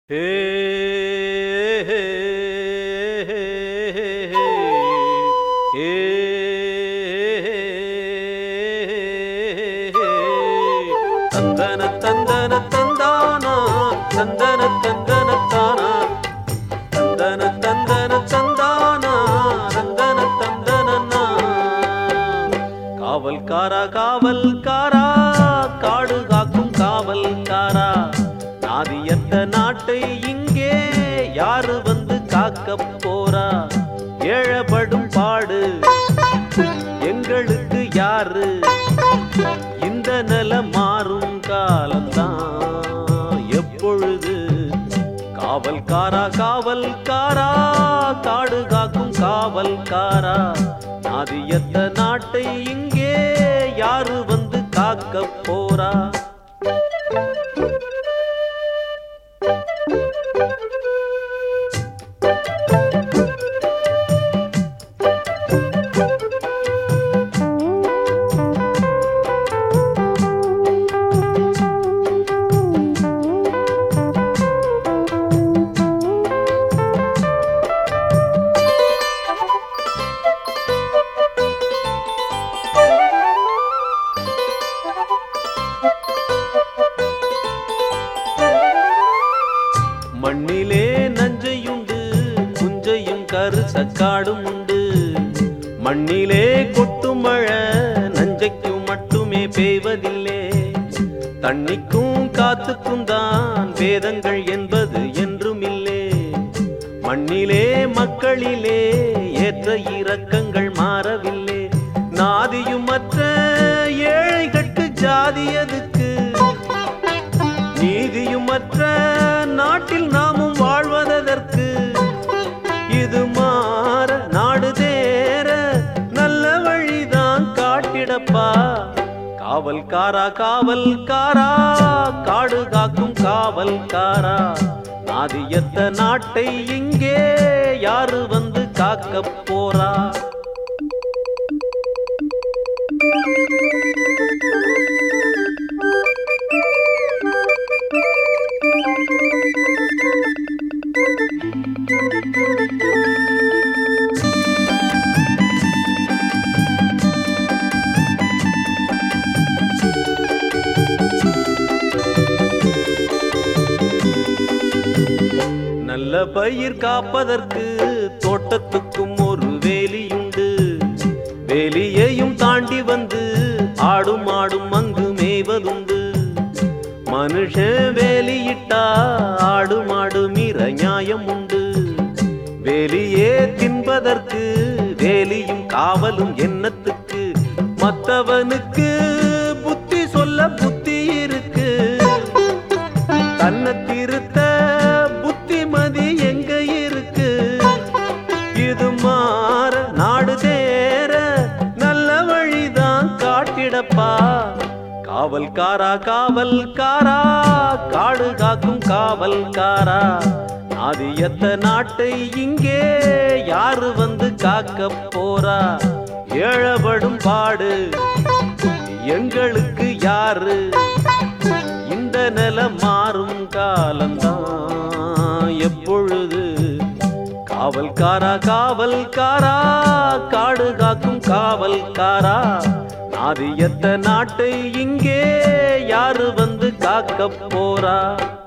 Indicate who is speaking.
Speaker 1: ஹே ஹே, ஹே, ஹே, தந்தன தந்தன தந்தானா தந்தன தந்தன தானா தந்தன தந்தன தந்தானா தந்தன தந்தனா காவல்காரா காவல்காரா காடு காக்கும் காவல்காரா நாதியத்த நாட்டை இங்கே யாரு வந்து காக்க போறா ஏழப்படும் பாடு எங்களுக்கு யாரு இந்த நில மாறும் காலம்தான் எப்பொழுது காவல்காரா காவல்காரா காடு காக்கும் காவல்காரா நாதியத்த நாட்டை இங்கே யாரு வந்து காக்க போறா மண்ணிலே நஞ்சையுண்டு புஞ்சையும் கரு சக்காடும் உண்டு மண்ணிலே கொட்டும் மழை நஞ்சைக்கும் மட்டுமே பெய்வதில்லை தண்ணிக்கும் காத்துக்கும் தான் வேதங்கள் என்பது என்றும் இல்லை மண்ணிலே மக்களிலே ஏற்ற இறக்கங்கள் மாறவில்லை நாதியும் மற்ற ஏழைகட்கு ஜாதியதுக்கு நீதியும் மற்ற நாட்டில் நாமும் வாழ்வதற்கு இது மாற நாடு தேர நல்ல வழிதான் காட்டிடப்பா காவல்காரா காவல்காரா காடு காக்கும் காவல்காரா நாதியத்த நாட்டை இங்கே யாரு வந்து காக்க போறா நல்ல பயிர் காப்பதற்கு தோட்டத்துக்கும் ஒரு வேலியுண்டு வேலியையும் தாண்டி வந்து ஆடும் ஆடும் அங்கு மேய்வதுண்டு மனுஷன் வேலியிட்டா ஆடு மாடு மீற நியாயம் உண்டு வேலியே தின்பதற்கு வேலியும் காவலும் எண்ணத்துக்கு மத்தவனுக்கு புத்தி சொல்ல புத்தி இருக்கு தன்னை திருத்த புத்திமதி எங்க இருக்கு இது மாற நாடு தேர நல்ல வழிதான் காட்டிடப்பா காவல்காரா காவல்காரா காடு காக்கும் காவல்காரா ஆதியத்த நாட்டை இங்கே யாரு வந்து காக்க போறா ஏழப்படும் பாடு எங்களுக்கு யாரு இந்த நில மாறும் காலம்தான் எப்பொழுது காவல்காரா காவல்காரா காடு காக்கும் காவல்காரா நாதியத்த நாட்டை இங்கே யாரு வந்து காக்க போறா